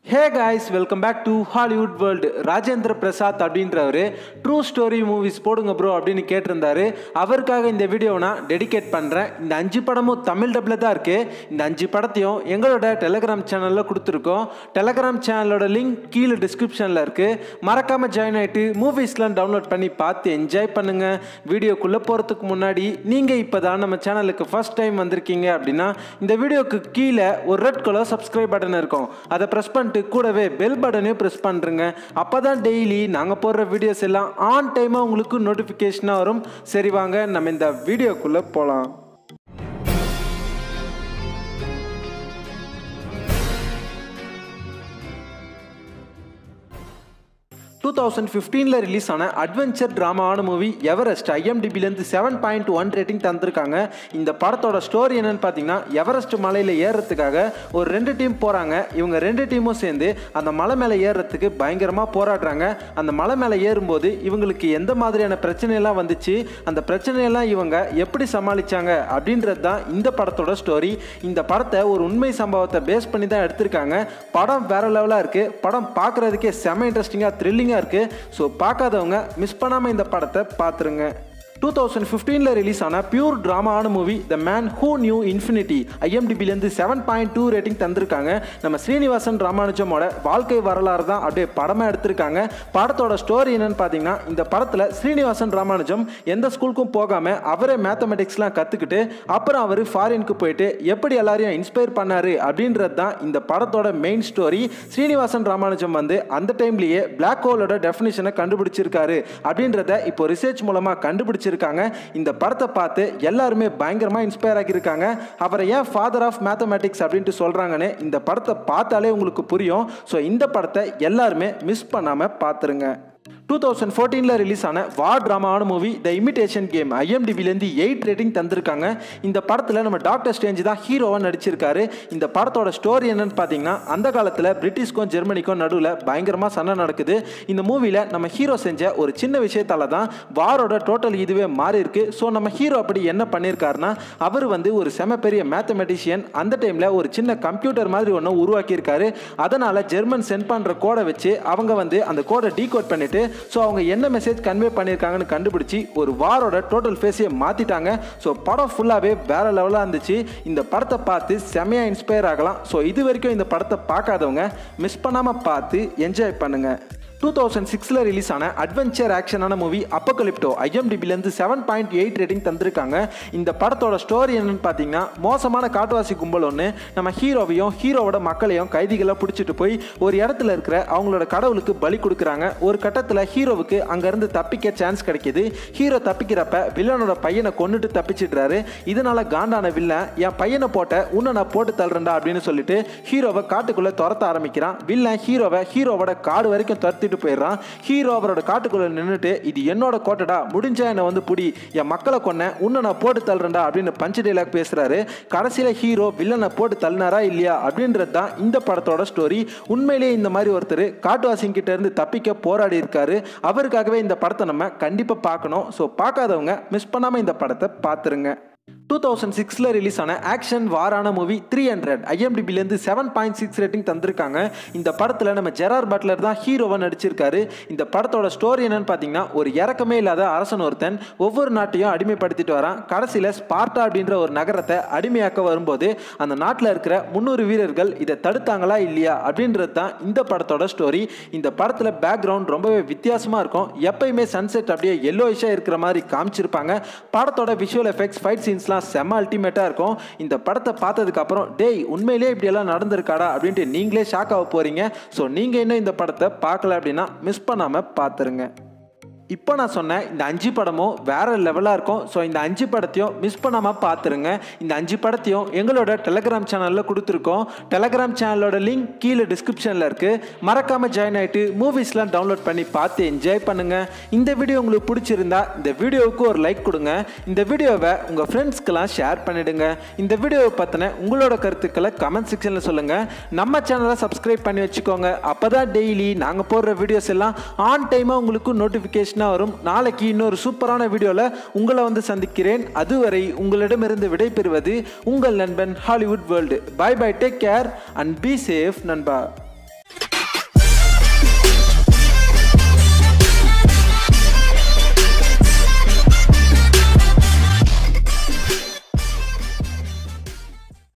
hey guys welcome back to Hollywood world Rajendra Prasad அப்படின்றவர் true story movies போடுங்க bro அப்படின்னு கேட்டிருந்தாரு அவருக்காக இந்த வீடியோவை நான் டெடிகேட் பண்ணுறேன் இந்த அஞ்சு படமும் தமிழ் டப்பில் தான் இருக்குது இந்த அஞ்சு படத்தையும் எங்களோட டெலகிராம் சேனலில் கொடுத்துருக்கோம் டெலகிராம் சேனலோட லிங்க் கீழே டிஸ்கிரிப்ஷனில் இருக்குது மறக்காமல் ஜாயின் ஆகிட்டு மூவிஸ்லாம் டவுன்லோட் பண்ணி பார்த்து என்ஜாய் பண்ணுங்கள் வீடியோக்குள்ளே போகிறதுக்கு முன்னாடி நீங்கள் இப்போ தான் நம்ம சேனலுக்கு ஃபஸ்ட் டைம் வந்திருக்கீங்க அப்படின்னா இந்த வீடியோக்கு கீழே ஒரு ரெட் கலர் சப்ஸ்கிரைப் பட்டன் இருக்கும் அதை ப்ரெஸ் பண்ணிட்டு கூடவே பெல் பட்டனையும் ப்ரெஸ் பண்ணுறங்க அப்போ தான் டெய்லி நாங்கள் போடுற வீடியோஸ் எல்லாம் ஆன் டைமாக உங்களுக்கு நோட்டிஃபிகேஷனாக வரும் சரி வாங்க நம்ம இந்த வீடியோக்குள்ளே போகலாம் டூ தௌசண்ட் ஃபிஃப்டீனில் ரிலீஸ் ஆன அட்வென்ச்சர் ட்ராமாவான மூவி எவரெஸ்ட் ஐஎம்டிபிலேருந்து செவன் பாயிண்ட் ஒன் ரேட்டிங் தந்திருக்காங்க இந்த படத்தோட ஸ்டோரி என்னன்னு பார்த்தீங்கன்னா எவரெஸ்ட் மலையில் ஏறுறதுக்காக ஒரு ரெண்டு டீம் போகிறாங்க இவங்க ரெண்டு டீமும் சேர்ந்து அந்த மலை மேலே ஏறுறதுக்கு பயங்கரமாக போராடுறாங்க அந்த மலை மேலே ஏறும்போது இவங்களுக்கு எந்த மாதிரியான பிரச்சனையெல்லாம் வந்துச்சு அந்த பிரச்சனையெல்லாம் இவங்க எப்படி சமாளித்தாங்க அப்படின்றது தான் இந்த படத்தோட ஸ்டோரி இந்த படத்தை ஒரு உண்மை சம்பவத்தை பேஸ் பண்ணி தான் எடுத்திருக்காங்க படம் வேற லெவலாக இருக்குது படம் பார்க்குறதுக்கே செம இன்ட்ரெஸ்டிங்காக த்ரில்லிங்காக இருக்குது ஸோ பார்க்காதவங்க மிஸ் பண்ணாமல் இந்த படத்தை பார்த்துருங்க டூ தௌசண்ட் ஃபிஃப்டீனில் ரிலீஸ் ஆன பியூர் ட்ராமாவான movie the man who knew infinity ஐஎம்டிபிலேருந்து செவன் பாயிண்ட் டூ ரேட்டிங் தந்திருக்காங்க நம்ம ஸ்ரீனிவாசன் ராமானுஜமோட வாழ்க்கை வரலாறு தான் அப்படியே படமாக எடுத்திருக்காங்க படத்தோட ஸ்டோரி என்னன்னு பார்த்தீங்கன்னா இந்த படத்தில் ஸ்ரீனிவாசன் ராமானுஜம் எந்த ஸ்கூலுக்கும் போகாமல் அவரே மேத்தமெட்டிக்ஸ்லாம் கற்றுக்கிட்டு அப்புறம் அவர் ஃபாரினுக்கு போயிட்டு எப்படி எல்லாரையும் இன்ஸ்பயர் பண்ணாரு அப்படின்றது தான் இந்த படத்தோட மெயின் ஸ்டோரி ஸ்ரீனிவாசன் ராமானுஜம் வந்து அந்த டைம்லேயே பிளாக் ஹோலோட டெஃபினிஷனை கண்டுபிடிச்சிருக்காரு அப்படின்றத இப்போ ரிசர்ச் மூலமாக கண்டுபிடிச்சி வச்சிருக்காங்க இந்த படத்தை பார்த்து எல்லாருமே பயங்கரமாக இன்ஸ்பயர் ஆகியிருக்காங்க அவரை ஏன் ஃபாதர் ஆஃப் மேத்தமேட்டிக்ஸ் அப்படின்ட்டு சொல்கிறாங்கன்னு இந்த படத்தை பார்த்தாலே உங்களுக்கு புரியும் ஸோ இந்த படத்தை எல்லாருமே மிஸ் பண்ணாமல் பார்த்துருங்க டூ தௌசண்ட் ஃபோர்டீனில் ரிலீஸ் ஆன வார் ட்ராமாவான மூவி த இமிடேஷன் கேம் ஐஎம்டிபிலேருந்து எயிட் ரேட்டிங் தந்திருக்காங்க இந்த படத்தில் நம்ம டாக்டர் ஸ்டேஞ்ச் தான் ஹீரோவாக நடிச்சிருக்காரு இந்த படத்தோட ஸ்டோரி என்னன்னு பார்த்தீங்கன்னா அந்த காலத்தில் பிரிட்டிஷ்க்கும் ஜெர்மனிக்கும் நடுவில் பயங்கரமாக சண்டை நடக்குது இந்த மூவியில் நம்ம ஹீரோ செஞ்ச ஒரு சின்ன விஷயத்தால தான் வாரோட டோட்டல் இதுவே மாறி இருக்கு ஸோ நம்ம ஹீரோ அப்படி என்ன பண்ணியிருக்காருன்னா அவர் வந்து ஒரு செம பெரிய மேத்தமெட்டிஷியன் அந்த டைமில் ஒரு சின்ன கம்ப்யூட்டர் மாதிரி ஒன்று உருவாக்கியிருக்காரு அதனால் ஜெர்மன் சென்ட் பண்ணுற கோடை வச்சு அவங்க வந்து அந்த கோடை டீகோட் பண்ணிட்டு ஸோ அவங்க என்ன மெசேஜ் கன்வே பண்ணியிருக்காங்கன்னு கண்டுபிடிச்சி ஒரு வாரோட டோட்டல் ஃபேஸையே மாற்றிட்டாங்க ஸோ படம் ஃபுல்லாகவே வேற லெவலாக இருந்துச்சு இந்த படத்தை பார்த்து செமையாக இன்ஸ்பயர் ஆகலாம் ஸோ இது வரைக்கும் இந்த படத்தை பார்க்காதவங்க மிஸ் பண்ணாமல் பார்த்து என்ஜாய் பண்ணுங்கள் டூ தௌசண்ட் சிக்ஸில் ரிலீஸ் ஆன அட்வென்ச்சர் ஆக்ஷனான மூவி அப்போகலிப்டோ ஐஎம்டிபிலேருந்து செவன் பாயிண்ட் எயிட் ரேட்டிங் தந்திருக்காங்க இந்த படத்தோட ஸ்டோரி என்னன்னு பார்த்தீங்கன்னா மோசமான காட்டுவாசி கும்பல் ஒன்று நம்ம ஹீரோவையும் ஹீரோவோட மக்களையும் கைதிகளாக பிடிச்சிட்டு போய் ஒரு இடத்துல இருக்கிற அவங்களோட கடவுளுக்கு பலி கொடுக்குறாங்க ஒரு கட்டத்தில் ஹீரோவுக்கு அங்கேருந்து தப்பிக்க சான்ஸ் கிடைக்கிது ஹீரோ தப்பிக்கிறப்ப வில்லனோட பையனை கொண்டுட்டு தப்பிச்சிடுறாரு இதனால காண்டான வில்லன் என் பையனை போட்ட உன்னை நான் போட்டு தள்ளுறேன்டா அப்படின்னு சொல்லிட்டு ஹீரோவை காட்டுக்குள்ளே துரத்த ஆரம்பிக்கிறான் வில்லன் ஹீரோவை ஹீரோவோட காடு வரைக்கும் துரத்தி தூக்கிட்டு போயிடுறான் ஹீரோ அவரோட காட்டுக்குள்ள நின்றுட்டு இது என்னோட கோட்டடா முடிஞ்சா என்னை வந்து புடி என் மக்களை கொன்ன உன்னை நான் போட்டு தள்ளுறேன்டா அப்படின்னு பஞ்சு டைலாக் பேசுறாரு கடைசியில் ஹீரோ வில்லனை போட்டு தள்ளினாரா இல்லையா அப்படின்றது தான் இந்த படத்தோட ஸ்டோரி உண்மையிலேயே இந்த மாதிரி ஒருத்தர் காட்டுவாசிங்க கிட்ட இருந்து தப்பிக்க போராடி இருக்காரு அவருக்காகவே இந்த படத்தை நம்ம கண்டிப்பாக பார்க்கணும் ஸோ பார்க்காதவங்க மிஸ் பண்ணாமல் இந்த படத்தை பார்த்துருங்க டூ தௌசண்ட் சிக்ஸில் ரிலீஸ் ஆன ஆக்ஷன் வாரான மூவி த்ரீ ஹண்ட்ரட் ஐஎம்டிபிலேருந்து செவன் பாயிண்ட் சிக்ஸ் ரேட்டிங் தந்திருக்காங்க இந்த படத்தில் நம்ம ஜெரார் பட்லர் தான் ஹீரோவாக நடிச்சிருக்காரு இந்த படத்தோட ஸ்டோரி என்னன்னு பார்த்தீங்கன்னா ஒரு இறக்கமே இல்லாத அரசன் ஒருத்தன் ஒவ்வொரு நாட்டையும் அடிமைப்படுத்திட்டு வரான் கடைசியில் ஸ்பார்ட்டா அப்படின்ற ஒரு நகரத்தை அடிமையாக்க வரும்போது அந்த நாட்டில் இருக்கிற முந்நூறு வீரர்கள் இதை தடுத்தாங்களா இல்லையா அப்படின்றது தான் இந்த படத்தோட ஸ்டோரி இந்த படத்தில் பேக்ரவுண்ட் ரொம்பவே வித்தியாசமாக இருக்கும் எப்பயுமே சன்செட் அப்படியே எல்லோயிஷாக இருக்கிற மாதிரி காமிச்சிருப்பாங்க படத்தோட விஷுவல் எஃபெக்ட்ஸ் ஃபைட் சீன்ஸ்லாம் செம்ம அல்டிமேட்டாக இருக்கும் இந்த படத்தை பார்த்ததுக்கப்புறம் டேய் உண்மையிலே இப்படியெல்லாம் நடந்திருக்காடா அப்படின்ட்டு நீங்களே ஷாக் ஆக போகிறீங்க ஸோ நீங்கள் இன்னும் இந்த படத்தை பார்க்கல அப்படின்னா மிஸ் பண்ணாமல் பார்த்துருங்க இப்போ நான் சொன்னேன் இந்த அஞ்சு படமும் வேற லெவலாக இருக்கும் ஸோ இந்த அஞ்சு படத்தையும் மிஸ் பண்ணாமல் பார்த்துருங்க இந்த அஞ்சு படத்தையும் எங்களோட டெலகிராம் சேனலில் கொடுத்துருக்கோம் டெலகிராம் சேனலோட லிங்க் கீழே டிஸ்கிரிப்ஷனில் இருக்குது மறக்காமல் ஜாயின் ஆகிட்டு மூவிஸ்லாம் டவுன்லோட் பண்ணி பார்த்து என்ஜாய் பண்ணுங்கள் இந்த வீடியோ உங்களுக்கு பிடிச்சிருந்தா இந்த வீடியோவுக்கு ஒரு லைக் கொடுங்க இந்த வீடியோவை உங்கள் ஃப்ரெண்ட்ஸ்க்கெல்லாம் ஷேர் பண்ணிவிடுங்க இந்த வீடியோவை பற்றின உங்களோட கருத்துக்களை கமெண்ட் செக்ஷனில் சொல்லுங்கள் நம்ம சேனலை சப்ஸ்கிரைப் பண்ணி வச்சுக்கோங்க அப்போ தான் டெய்லி நாங்கள் போடுற வீடியோஸ் எல்லாம் ஆன் டைமாக உங்களுக்கு நோட்டிஃபிகேஷன் நோட்டிஃபிகேஷனாக வரும் நாளைக்கு இன்னொரு சூப்பரான வீடியோவில் உங்களை வந்து சந்திக்கிறேன் அதுவரை உங்களிடமிருந்து விடைபெறுவது உங்கள் நண்பன் Hollywood world bye bye take care and be safe நண்பா